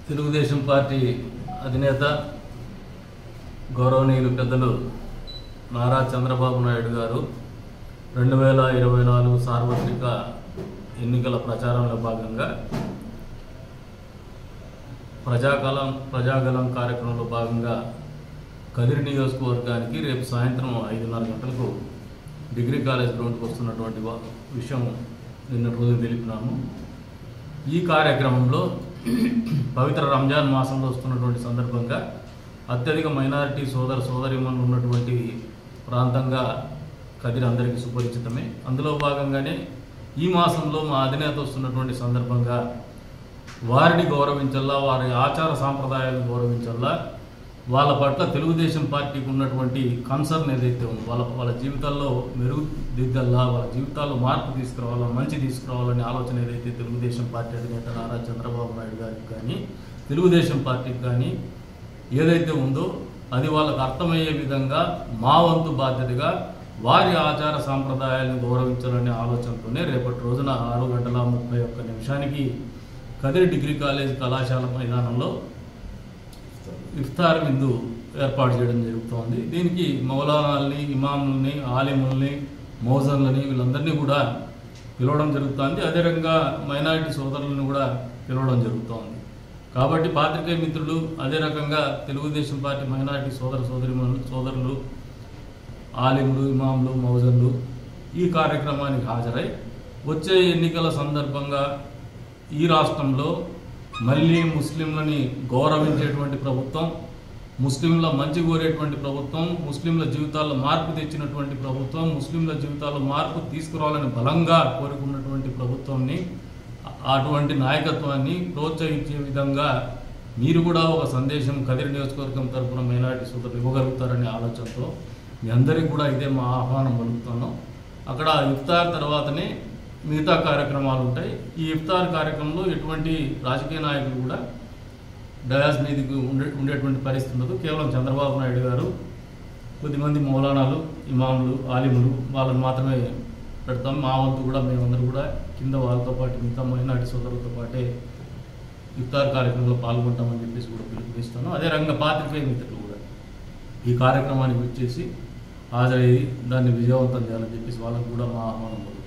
Telugu Desam party అధినేత గౌరవనీయులు పెద్దలు నారా చంద్రబాబు నాయుడు గారు రెండు వేల ఇరవై నాలుగు సార్వత్రిక ఎన్నికల ప్రచారంలో భాగంగా ప్రజాకలం ప్రజాగలం కార్యక్రమంలో భాగంగా కదిరి నియోజకవర్గానికి రేపు సాయంత్రం ఐదున్నర గంటలకు డిగ్రీ కాలేజ్ గ్రౌండ్కి వస్తున్నటువంటి వా- విషయం నిన్న రోజు తెలిపినాము ఈ కార్యక్రమంలో పవిత్ర రంజాన్ మాసంలో వస్తున్నటువంటి సందర్భంగా అత్యధిక మైనారిటీ సోదర సోదరిమణులు ఉన్నటువంటి ప్రాంతంగా కదిరి అందరికీ సుపరిచితమే అందులో భాగంగానే ఈ మాసంలో మా అధినేత వస్తున్నటువంటి సందర్భంగా వారిని గౌరవించల్లా వారి ఆచార సాంప్రదాయాలను గౌరవించల్లా వాళ్ళ పట్ల తెలుగుదేశం పార్టీకి ఉన్నటువంటి కన్సర్న్ ఏదైతే ఉందో వాళ్ళ వాళ్ళ జీవితాల్లో మెరుగుదిద్దల్లా వాళ్ళ జీవితాల్లో మార్పు తీసుకురావాలా మంచి తీసుకురావాలనే ఆలోచన ఏదైతే తెలుగుదేశం పార్టీ అధినేత నారా చంద్రబాబు నాయుడు గారికి కానీ తెలుగుదేశం పార్టీకి కానీ ఏదైతే ఉందో అది వాళ్ళకు అర్థమయ్యే విధంగా మా వంతు బాధ్యతగా వారి ఆచార సాంప్రదాయాలను గౌరవించాలనే ఆలోచనతోనే రేపటి రోజున ఆరు గంటల ముప్పై ఒక్క నిమిషానికి కదిరి డిగ్రీ కాలేజ్ కళాశాల మైదానంలో ఇఫ్తార్ విందు ఏర్పాటు చేయడం జరుగుతోంది దీనికి మౌలానాల్ని ఇమాముల్ని ఆలిముల్ని మౌజన్లని వీళ్ళందరినీ కూడా పిలవడం జరుగుతోంది అదే రకంగా మైనారిటీ సోదరులను కూడా పిలవడం జరుగుతోంది కాబట్టి పాత్రికేయ మిత్రులు అదే రకంగా తెలుగుదేశం పార్టీ మైనారిటీ సోదర సోదరి సోదరులు ఆలిములు ఇమాములు మౌజన్లు ఈ కార్యక్రమానికి హాజరై వచ్చే ఎన్నికల సందర్భంగా ఈ రాష్ట్రంలో మళ్ళీ ముస్లింలని గౌరవించేటువంటి ప్రభుత్వం ముస్లింల మంచి కోరేటువంటి ప్రభుత్వం ముస్లింల జీవితాల్లో మార్పు తెచ్చినటువంటి ప్రభుత్వం ముస్లింల జీవితాల్లో మార్పు తీసుకురావాలని బలంగా కోరుకున్నటువంటి ప్రభుత్వాన్ని అటువంటి నాయకత్వాన్ని ప్రోత్సహించే విధంగా మీరు కూడా ఒక సందేశం కదిరి నియోజకవర్గం తరపున మైనారిటీ సోదరులు ఇవ్వగలుగుతారనే ఆలోచనతో మీ అందరికీ కూడా ఇదే మా ఆహ్వానం పలుకుతున్నాం అక్కడ ఇఫ్తార్ తర్వాతనే మిగతా కార్యక్రమాలు ఉంటాయి ఈ ఇఫ్తార్ కార్యక్రమంలో ఎటువంటి రాజకీయ నాయకులు కూడా డయాస్ మీదకి ఉండే ఉండేటువంటి పరిస్థితి ఉండదు కేవలం చంద్రబాబు నాయుడు గారు కొద్దిమంది మౌలానాలు ఇమాములు ఆలిములు వాళ్ళని మాత్రమే పెడతాం మా వంతు కూడా మేమందరూ కూడా కింద వాళ్ళతో పాటు మిగతా మైనార్టీ సోదరులతో పాటే ఇఫ్తార్ కార్యక్రమంలో పాల్గొంటామని చెప్పేసి కూడా పిలుపునిస్తాను అదే రంగ పాత్రికేయ మిత్రులు కూడా ఈ కార్యక్రమానికి వచ్చేసి హాజరయ్యి దాన్ని విజయవంతం చేయాలని చెప్పేసి వాళ్ళకు కూడా మా ఆహ్వానం